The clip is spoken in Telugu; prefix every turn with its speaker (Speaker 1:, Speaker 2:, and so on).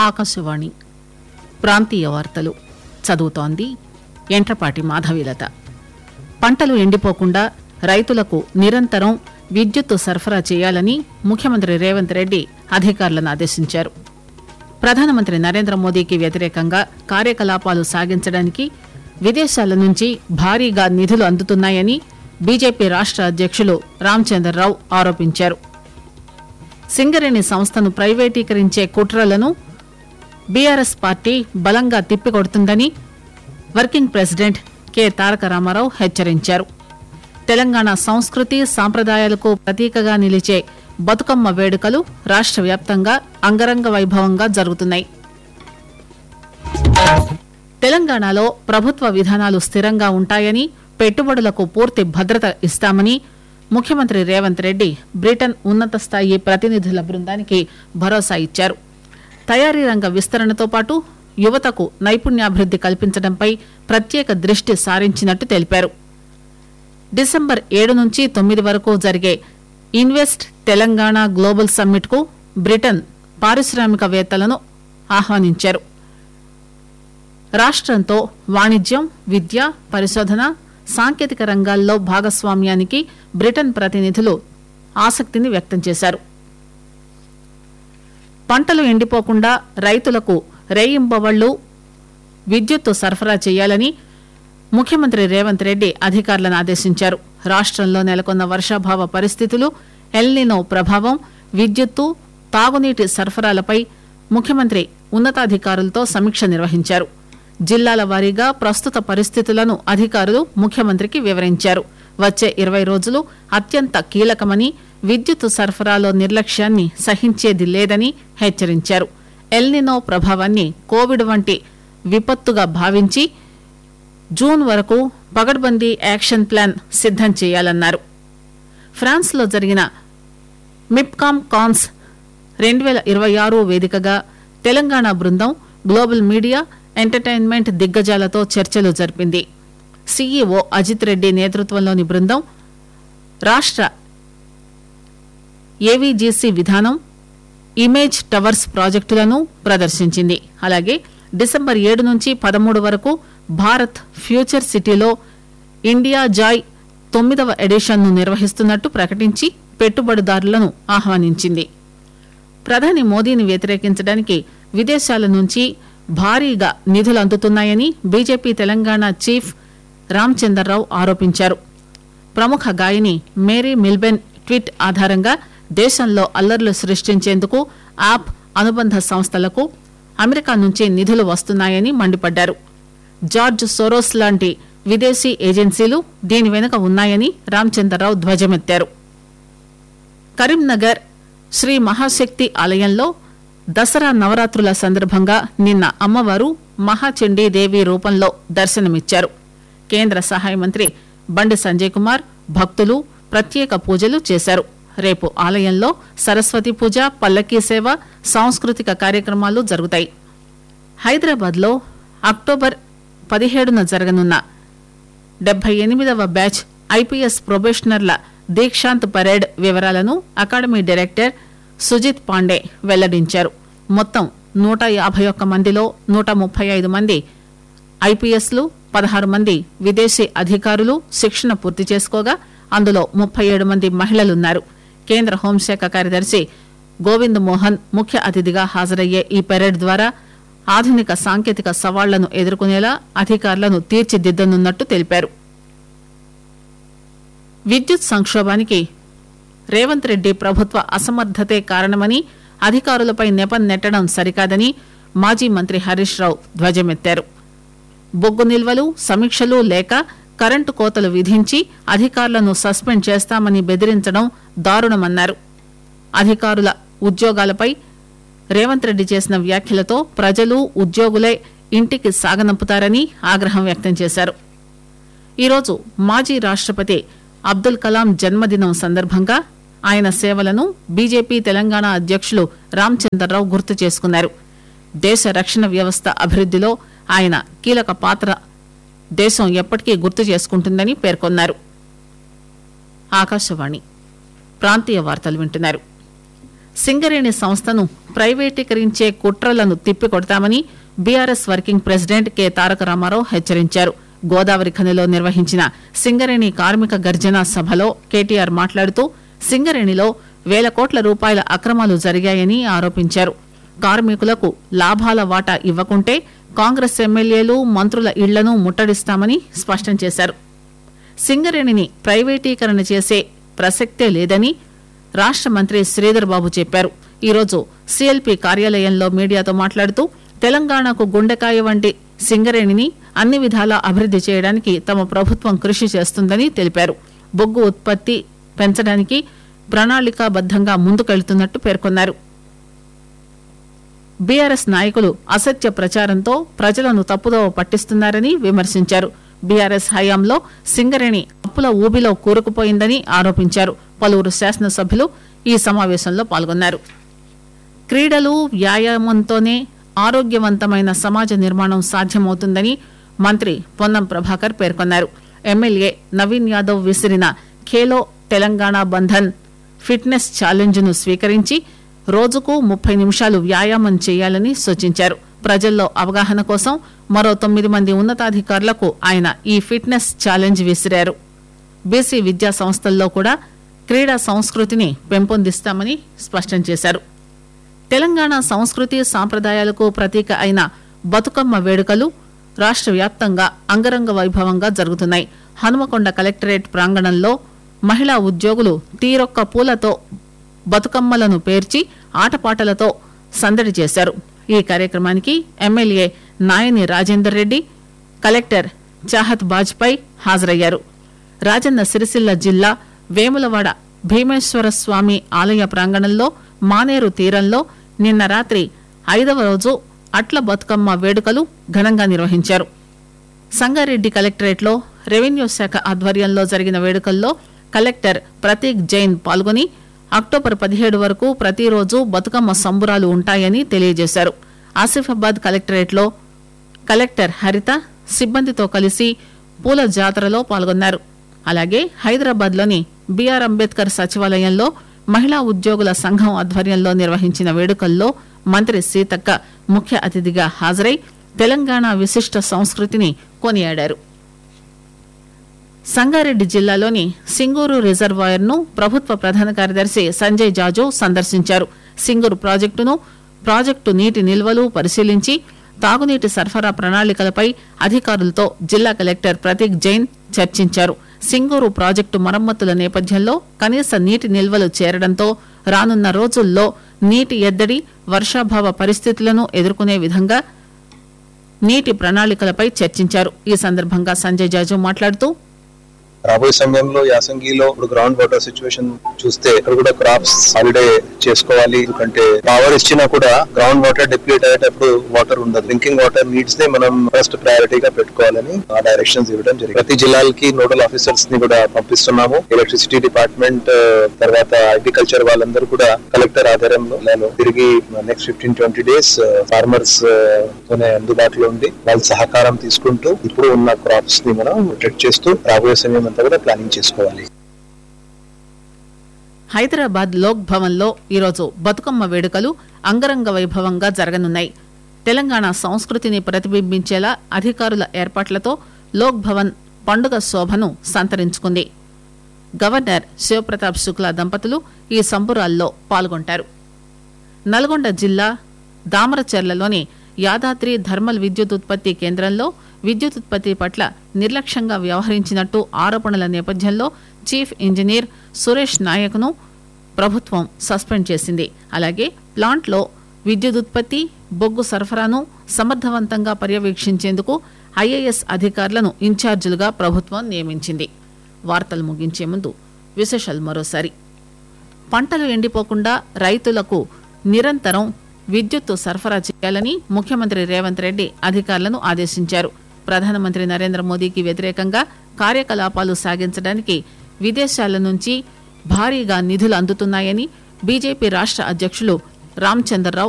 Speaker 1: ఆకాశవాణి ప్రాంతీయ వార్తలు చదువుతోంది ఎంట్రపాటి మాధవీలత పంటలు ఎండిపోకుండా రైతులకు నిరంతరం విద్యుత్తు సరఫరా చేయాలని ముఖ్యమంత్రి రేవంత్ రెడ్డి అధికారులను ఆదేశించారు ప్రధానమంత్రి నరేంద్ర మోదీకి వ్యతిరేకంగా కార్యకలాపాలు సాగించడానికి విదేశాల నుంచి భారీగా నిధులు అందుతున్నాయని బీజేపీ రాష్ట అధ్యక్షులు రామచంద్రరావు ఆరోపించారు సింగరేణి సంస్థను ప్రైవేటీకరించే కుట్రలను బీఆర్ఎస్ పార్టీ బలంగా తిప్పికొడుతుందని working president K Taraka Ramarao హెచ్చరించారు తెలంగాణ సంస్కృతి సాంప్రదాయాలకు ప్రతీకగా నిలిచే బతుకమ్మ వేడుకలు రాష్ట్ర వ్యాప్తంగా అంగరంగ వైభవంగా జరుగుతున్నాయి తెలంగాణలో ప్రభుత్వ విధానాలు స్థిరంగా ఉంటాయని పెట్టుబడులకు పూర్తి భద్రత ఇస్తామని ముఖ్యమంత్రి రేవంత్ రెడ్డి బ్రిటన్ ఉన్నత స్థాయి ప్రతినిధుల బృందానికి భరోసా ఇచ్చారు తయారీ రంగ విస్తరణతో పాటు యువతకు నైపుణ్యాభివృద్ది కల్పించడంపై ప్రత్యేక దృష్టి సారించినట్టు తెలిపారు డిసెంబర్ ఏడు నుంచి తొమ్మిది వరకు జరిగే ఇన్వెస్ట్ తెలంగాణ గ్లోబల్ సమ్మిట్ కు బ్రిటన్ పారిశ్రామికవేత్తలను ఆహ్వానించారు రాష్ట్రంతో వాణిజ్యం విద్య పరిశోధన సాంకేతిక రంగాల్లో భాగస్వామ్యానికి బ్రిటన్ ప్రతినిధులు ఆసక్తిని వ్యక్తం చేశారు పంటలు ఎండిపోకుండా రైతులకు రేయింబవళ్లు విద్యుత్తు సరఫరా చేయాలని ముఖ్యమంత్రి రేవంత్ రెడ్డి అధికారులను ఆదేశించారు రాష్ట్రంలో నెలకొన్న వర్షాభావ పరిస్థితులు ఎల్నినో ప్రభావం విద్యుత్తు తాగునీటి సరఫరాలపై ముఖ్యమంత్రి ఉన్నతాధికారులతో సమీక్ష నిర్వహించారు జిల్లాల వారీగా ప్రస్తుత పరిస్థితులను అధికారులు ముఖ్యమంత్రికి వివరించారు వచ్చే ఇరవై రోజులు అత్యంత కీలకమని విద్యుత్ సరఫరాలో నిర్లక్ష్యాన్ని సహించేది లేదని హెచ్చరించారు ఎల్నినో ప్రభావాన్ని కోవిడ్ వంటి విపత్తుగా భావించి జూన్ వరకు పగడ్బందీ యాక్షన్ ప్లాన్ సిద్దం చేయాలన్నారు ఫ్రాన్స్లో జరిగిన మిప్కామ్ కాన్స్ రెండు వేల ఇరవై ఆరు వేదికగా తెలంగాణ బృందం గ్లోబల్ మీడియా ఎంటర్టైన్మెంట్ దిగ్గజాలతో చర్చలు జరిపింది సీఈఓ అజిత్ రెడ్డి నేతృత్వంలోని బృందం రాష్ట్ర ఏవీజీసీ విధానం ఇమేజ్ టవర్స్ ప్రాజెక్టులను ప్రదర్శించింది అలాగే డిసెంబర్ ఏడు నుంచి పదమూడు వరకు భారత్ ఫ్యూచర్ సిటీలో ఇండియా జాయ్ తొమ్మిదవ ఎడిషన్ను నిర్వహిస్తున్నట్టు ప్రకటించి పెట్టుబడిదారులను ఆహ్వానించింది ప్రధాని మోదీని వ్యతిరేకించడానికి విదేశాల నుంచి భారీగా నిధులు అందుతున్నాయని బీజేపీ తెలంగాణ చీఫ్ రామచందర్రావు ఆరోపించారు ప్రముఖ గాయని మేరీ మిల్బెన్ ట్వీట్ ఆధారంగా దేశంలో అల్లర్లు సృష్టించేందుకు యాప్ అనుబంధ సంస్థలకు అమెరికా నుంచి నిధులు వస్తున్నాయని మండిపడ్డారు జార్జ్ సోరోస్ లాంటి విదేశీ ఏజెన్సీలు దీని వెనుక ఉన్నాయని రామచంద్రరావు ధ్వజమెత్తారు కరీంనగర్ శ్రీ మహాశక్తి ఆలయంలో దసరా నవరాత్రుల సందర్భంగా నిన్న అమ్మవారు మహాచండీ దేవి రూపంలో దర్శనమిచ్చారు కేంద్ర సహాయ మంత్రి బండి సంజయ్ కుమార్ భక్తులు ప్రత్యేక పూజలు చేశారు రేపు ఆలయంలో సరస్వతి పూజ పల్లకీ సేవ సాంస్కృతిక కార్యక్రమాలు జరుగుతాయి హైదరాబాద్ లో అక్టోబర్ పదిహేడున జరగనున్న డెబ్బై ఎనిమిదవ బ్యాచ్ ఐపీఎస్ ప్రొబేషనర్ల దీక్షాంత్ పరేడ్ వివరాలను అకాడమీ డైరెక్టర్ సుజిత్ పాండే వెల్లడించారు మొత్తం నూట యాభై ఒక్క మందిలో నూట ముప్పై ఐదు మంది ఐపీఎస్లు పదహారు మంది విదేశీ అధికారులు శిక్షణ పూర్తి చేసుకోగా అందులో ముప్పై ఏడు మంది మహిళలున్నారు కేంద్ర హోంశాఖ కార్యదర్శి గోవింద్ మోహన్ ముఖ్య అతిథిగా హాజరయ్యే ఈ పెరేడ్ ద్వారా ఆధునిక సాంకేతిక సవాళ్లను ఎదుర్కొనేలా అధికారులను తీర్చిదిద్దనున్నట్టు తెలిపారు విద్యుత్ సంక్షోభానికి రేవంత్ రెడ్డి ప్రభుత్వ అసమర్థతే కారణమని అధికారులపై నెపం నెట్టడం సరికాదని మాజీ మంత్రి హరీష్ రావు ధ్వజమెత్తారు బొగ్గు నిల్వలు సమీక్షలు లేక కరెంటు కోతలు విధించి అధికారులను సస్పెండ్ చేస్తామని బెదిరించడం దారుణమన్నారు అధికారుల ఉద్యోగాలపై రేవంత్ రెడ్డి చేసిన వ్యాఖ్యలతో ప్రజలు ఉద్యోగులే ఇంటికి సాగనంపుతారని ఆగ్రహం వ్యక్తం చేశారు ఈరోజు మాజీ రాష్టపతి అబ్దుల్ కలాం జన్మదినం సందర్భంగా ఆయన సేవలను బీజేపీ తెలంగాణ అధ్యక్షులు రామచంద్రరావు గుర్తు చేసుకున్నారు దేశ రక్షణ వ్యవస్థ అభివృద్దిలో ఆయన కీలక పాత్ర దేశం ఎప్పటికీ గుర్తు చేసుకుంటుందని పేర్కొన్నారు ఆకాశవాణి ప్రాంతీయ వార్తలు వింటున్నారు సింగరేణి సంస్థను ప్రైవేటీకరించే కుట్రలను తిప్పికొడతామని BRS working president K Taraka Ramarao హెచ్చరించారు గోదావరి ఖనిలో నిర్వహించిన సింగరేణి కార్మిక గర్జన సభలో కేటీఆర్ మాట్లాడుతూ సింగరేణిలో వేల కోట్ల రూపాయల అక్రమాలు జరిగాయని ఆరోపించారు కార్మికులకు లాభాల వాటా ఇవ్వకుంటే కాంగ్రెస్ ఎమ్మెల్యేలు మంత్రుల ఇళ్లను ముట్టడిస్తామని స్పష్టం చేశారు సింగరేణిని ప్రైవేటీకరణ చేసే ప్రసక్తే లేదని రాష్ట మంత్రి శ్రీధర్ బాబు చెప్పారు ఈరోజు సిఎల్పి కార్యాలయంలో మీడియాతో మాట్లాడుతూ తెలంగాణకు గుండెకాయ వంటి సింగరేణిని అన్ని విధాలా అభివృద్ది చేయడానికి తమ ప్రభుత్వం కృషి చేస్తుందని తెలిపారు బొగ్గు ఉత్పత్తి పెంచడానికి ప్రణాళికాబద్దంగా ముందుకెళ్తున్నట్టు పేర్కొన్నారు బీఆర్ఎస్ నాయకులు అసత్య ప్రచారంతో ప్రజలను తప్పుదోవ పట్టిస్తున్నారని విమర్శించారు బీఆర్ఎస్ హయాంలో సింగరేణి అప్పుల ఊబిలో కూరుకుపోయిందని ఆరోపించారు పలువురు శాసనసభ్యులు ఈ సమావేశంలో పాల్గొన్నారు క్రీడలు వ్యాయామంతోనే ఆరోగ్యవంతమైన సమాజ నిర్మాణం సాధ్యమవుతుందని మంత్రి పొన్నం ప్రభాకర్ పేర్కొన్నారు ఎమ్మెల్యే నవీన్ యాదవ్ విసిరిన ఖేలో తెలంగాణ బంధన్ ఫిట్నెస్ ఛాలెంజ్ ను స్వీకరించి రోజుకు ముప్పై నిమిషాలు వ్యాయామం చేయాలని సూచించారు ప్రజల్లో అవగాహన కోసం మరో తొమ్మిది మంది ఉన్నతాధికారులకు ఆయన ఈ ఫిట్నెస్ ఛాలెంజ్ విసిరారు బీసీ విద్యా సంస్థల్లో కూడా క్రీడా సంస్కృతిని పెంపొందిస్తామని స్పష్టం చేశారు తెలంగాణ సంస్కృతి సాంప్రదాయాలకు ప్రతీక అయిన బతుకమ్మ వేడుకలు రాష్ట్ర వ్యాప్తంగా అంగరంగ వైభవంగా జరుగుతున్నాయి హనుమకొండ కలెక్టరేట్ ప్రాంగణంలో మహిళా ఉద్యోగులు తీరొక్క పూలతో బతుకమ్మలను పేర్చి ఆటపాటలతో సందడి చేశారు ఈ కార్యక్రమానికి ఎమ్మెల్యే నాయని రాజేందర్ రెడ్డి కలెక్టర్ చాహత్ బాజ్పై హాజరయ్యారు రాజన్న సిరిసిల్ల జిల్లా వేములవాడ భీమేశ్వర స్వామి ఆలయ ప్రాంగణంలో మానేరు తీరంలో నిన్న రాత్రి ఐదవ రోజు అట్ల బతుకమ్మ వేడుకలు ఘనంగా నిర్వహించారు సంగారెడ్డి కలెక్టరేట్లో రెవెన్యూ శాఖ ఆధ్వర్యంలో జరిగిన వేడుకల్లో కలెక్టర్ ప్రతీక్ జైన్ పాల్గొని అక్టోబర్ పదిహేడు వరకు ప్రతిరోజు బతుకమ్మ సంబురాలు ఉంటాయని తెలియజేశారు ఆసిఫాబాద్ కలెక్టరేట్లో కలెక్టర్ హరిత సిబ్బందితో కలిసి పూల జాతరలో పాల్గొన్నారు అలాగే హైదరాబాద్ లోని బిఆర్ అంబేద్కర్ సచివాలయంలో మహిళా ఉద్యోగుల సంఘం ఆధ్వర్యంలో నిర్వహించిన వేడుకల్లో మంత్రి సీతక్క ముఖ్య అతిథిగా హాజరై తెలంగాణ విశిష్ట సంస్కృతిని కొనియాడారు సంగారెడ్డి జిల్లాలోని సింగూరు రిజర్వాయర్ ను ప్రభుత్వ ప్రధాన కార్యదర్శి సంజయ్ జాజు సందర్శించారు సింగూరు ప్రాజెక్టును ప్రాజెక్టు నీటి నిల్వలు పరిశీలించి తాగునీటి సరఫరా ప్రణాళికలపై అధికారులతో జిల్లా కలెక్టర్ ప్రతీక్ జైన్ చర్చించారు సింగూరు ప్రాజెక్టు మరమ్మతుల నేపథ్యంలో కనీస నీటి నిల్వలు చేరడంతో రానున్న రోజుల్లో నీటి ఎద్దడి వర్షాభావ పరిస్థితులను ఎదుర్కొనే విధంగా నీటి ప్రణాళికలపై చర్చించారు ఈ సందర్భంగా సంజయ్ జాజు మాట్లాడుతూ
Speaker 2: రాబోయే సమయంలో యాసంగిలో ఇప్పుడు గ్రౌండ్ వాటర్ సిచ్యువేషన్ చూస్తే ఇక్కడ కూడా క్రాప్స్ హాలిడే చేసుకోవాలి ఎందుకంటే పవర్ ఇచ్చినా కూడా గ్రౌండ్ వాటర్ డిప్లీట్ అయ్యేటప్పుడు వాటర్ ఉండదు డ్రింకింగ్ వాటర్ నీడ్స్ ని మనం ఫస్ట్ ప్రయారిటీగా పెట్టుకోవాలని ఆ డైరెక్షన్స్ ఇవ్వడం జరిగింది ప్రతి జిల్లాలకి నోడల్ ఆఫీసర్స్ ని కూడా పంపిస్తున్నాము ఎలక్ట్రిసిటీ డిపార్ట్మెంట్ తర్వాత అగ్రికల్చర్ వాళ్ళందరూ కూడా కలెక్టర్ ఆధ్వర్యంలో నేను తిరిగి next fifteen twenty days farmers తోనే అందుబాటులో ఉండి వాళ్ళ సహకారం తీసుకుంటూ ఇప్పుడు ఉన్న క్రాప్స్ ని మనం ప్రొటెక్ట్ చేస్తూ రాబోయే సమయం అంతా కూడా ప్లానింగ్ చేసుకోవాలి
Speaker 1: హైదరాబాద్ లోక్ భవన్ లో ఈరోజు బతుకమ్మ వేడుకలు అంగరంగ వైభవంగా జరగనున్నాయి తెలంగాణ సంస్కృతిని ప్రతిబింబించేలా అధికారుల ఏర్పాట్లతో లోక్ భవన్ పండుగ శోభను సంతరించుకుంది గవర్నర్ శివప్రతాప్ శుక్లా దంపతులు ఈ సంబురాల్లో పాల్గొంటారు నల్గొండ జిల్లా దామరచెర్లలోని యాదాద్రి థర్మల్ విద్యుత్ ఉత్పత్తి కేంద్రంలో విద్యుత్ ఉత్పత్తి పట్ల నిర్లక్ష్యంగా వ్యవహరించినట్టు ఆరోపణల నేపథ్యంలో చీఫ్ ఇంజనీర్ సురేష్ నాయక్ను ప్రభుత్వం సస్పెండ్ చేసింది అలాగే ప్లాంట్లో విద్యుత్ ఉత్పత్తి బొగ్గు సరఫరాను సమర్థవంతంగా పర్యవేక్షించేందుకు ఐఏఎస్ అధికారులను ఇన్ఛార్జీలుగా ప్రభుత్వం నియమించింది వార్తలు ముగించే ముందు విశేషాలు మరోసారి పంటలు ఎండిపోకుండా రైతులకు నిరంతరం విద్యుత్తు సరఫరా చేయాలని ముఖ్యమంత్రి రేవంత్ రెడ్డి అధికారులను ఆదేశించారు ప్రధానమంత్రి నరేంద్ర మోదీకి వ్యతిరేకంగా కార్యకలాపాలు సాగించడానికి విదేశాల నుంచి భారీగా నిధులు అందుతున్నాయని బీజేపీ రాష్ట్ర అధ్యక్షులు రామచంద్రరావు